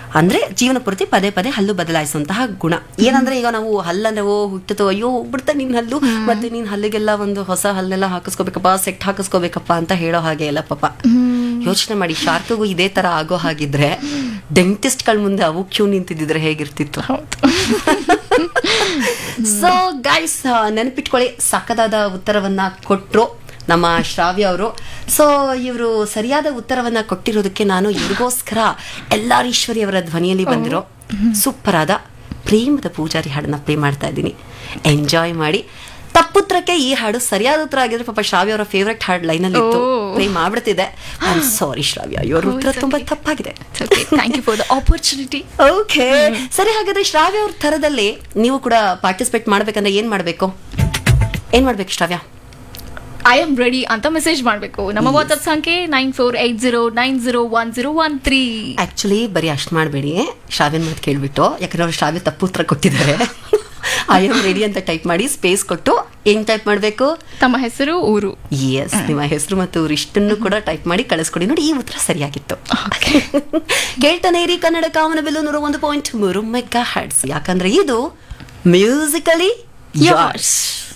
ಅಂದ್ರೆ ಜೀವನ ಪೂರ್ತಿ ಪದೇ ಪದೇ ಹಲ್ಲು ಬದಲಾಯಿಸುವಂತಹ ಗುಣ ಏನಂದ್ರೆ ಈಗ ನಾವು ಹಲ್ಲಂದ್ರೆ ಓ ಹುಟ್ಟತು ಅಯ್ಯೋ ಹೋಗ್ಬಿಡ್ತಾ ನಿನ್ ಹಲ್ಲು ಮತ್ತೆ ನೀನ್ ಹಲ್ಲಿಗೆಲ್ಲ ಒಂದು ಹೊಸ ಹಲ್ಲೆಲ್ಲ ಹಾಕಿಸ್ಕೋಬೇಕಪ್ಪ ಸೆಟ್ ಹಾಕಿಸ್ಕೋಬೇಕಪ್ಪ ಅಂತ ಹೇಳೋ ಹಾಗೆ ಇಲ್ಲ ಪಾಪ ಯೋಚನೆ ಮಾಡಿ ಶಾರ್ಕ್ಗೂ ಇದೇ ತರ ಆಗೋ ಹಾಗಿದ್ರೆ ಡೆಂಟಿಸ್ಟ್ ಗಳ ಮುಂದೆ ಅವು ಕ್ಯೂ ನಿಂತಿದ್ರೆ ಹೇಗಿರ್ತಿತ್ತು ಸೊ ಗೈಸ್ ನೆನಪಿಟ್ಕೊಳ್ಳಿ ಸಕ್ಕದಾದ ಉತ್ತರವನ್ನ ಕೊಟ್ರು ನಮ್ಮ ಶ್ರಾವ್ಯ ಅವರು ಸೊ ಇವರು ಸರಿಯಾದ ಉತ್ತರವನ್ನ ಕೊಟ್ಟಿರೋದಕ್ಕೆ ನಾನು ಇವ್ರಿಗೋಸ್ಕರ ಎಲ್ಲಾರೀಶ್ವರಿ ಅವರ ಧ್ವನಿಯಲ್ಲಿ ಬಂದಿರೋ ಸೂಪರ್ ಆದ ಪ್ರೇಮದ ಪೂಜಾರಿ ಹಾಡನ್ನ ಪ್ಲೇ ಮಾಡ್ತಾ ಇದ್ದೀನಿ ಎಂಜಾಯ್ ಮಾಡಿ ತಪ್ಪುತ್ರಕ್ಕೆ ಈ ಹಾಡು ಸರಿಯಾದ ಉತ್ತರ ಆಗಿದ್ರೆ ಪಾಪ ಶ್ರಾವ್ಯ ಅವರ ಫೇವ್ರೆಟ್ ಹಾಡ್ ಲೈನಲ್ಲಿ ಇತ್ತು ಓ. ಪ್ಲೇ ಮಾಡ್ಬಿಡ್ತಿದೆ ಸಾರಿ ಶ್ರಾವ್ಯ ಇವರ Oh, ಉತ್ತರ it's ತುಂಬಾ okay. ತಪ್ಪಾಗಿದೆ thank you for the opportunity okay ಸರಿ ಹಾಗಾದ್ರೆ ಶ್ರಾವ್ಯ ಅವ್ರ ಥರದಲ್ಲಿ ನೀವು ಕೂಡ ಪಾರ್ಟಿಸಿಪೇಟ್ ಮಾಡ್ಬೇಕಂದ್ರೆ ಏನ್ ಮಾಡ್ಬೇಕು ಏನ್ ಮಾಡ್ಬೇಕು ಶ್ರಾವ್ಯ ಐ ಆಮ್ ರೆಡಿ ಅಂತ ಮೆಸೇಜ್ ಮಾಡಬೇಕು ನಮ್ಮ ವಾಟ್ಸ್ಆಪ್ ಸಂಖ್ಯೆ nine four eight zero nine zero one zero one three actually ಬರೀ ಅಷ್ಟು ಮಾಡಬೇಡಿ ಶ್ರಾವ್ಯನ್ ಮಾತು ಕೇಳ್ಬಿಟ್ಟು ಯಾಕಂದ್ರೆ ಅವ್ರು ಶ್ರಾವ್ಯ ತಪ್ಪು ಉತ್ತರ ಕೊಟ್ಟಿದ್ದಾರೆ ಐ ಆಮ್ ರೆಡಿ ಅಂತ ಟೈಪ್ ಮಾಡಿ ಸ್ಪೇಸ್ ಕೊಟ್ಟು ಏನ್ ಟೈಪ್ ಮಾಡಬೇಕು ತಮ್ಮ ಹೆಸರು ಊರು ಎಸ್ ನಿಮ್ಮ ಹೆಸರು ಮತ್ತು ಊರು ಇಷ್ಟನ್ನು ಕೂಡ ಟೈಪ್ ಮಾಡಿ ಕಳಿಸ್ಕೊಡಿ ನೋಡಿ ಈ ಉತ್ತರ ಸರಿಯಾಗಿತ್ತು ಕೇಳ್ತಾನೆ ಇರಿ ಕನ್ನಡ ಕಾಮನ ಬೆಲ್ಲು ನೂರ ಒಂದು ಪಾಯಿಂಟ್ ಮೂರು ಮೆಗಾ ಹ್ಯಾಡ್ಸ್ ಯಾಕಂದ್ರೆ ಇದು ಮ್ಯೂಸಿಕಲಿ Yours. ಯೋರ್ಸ್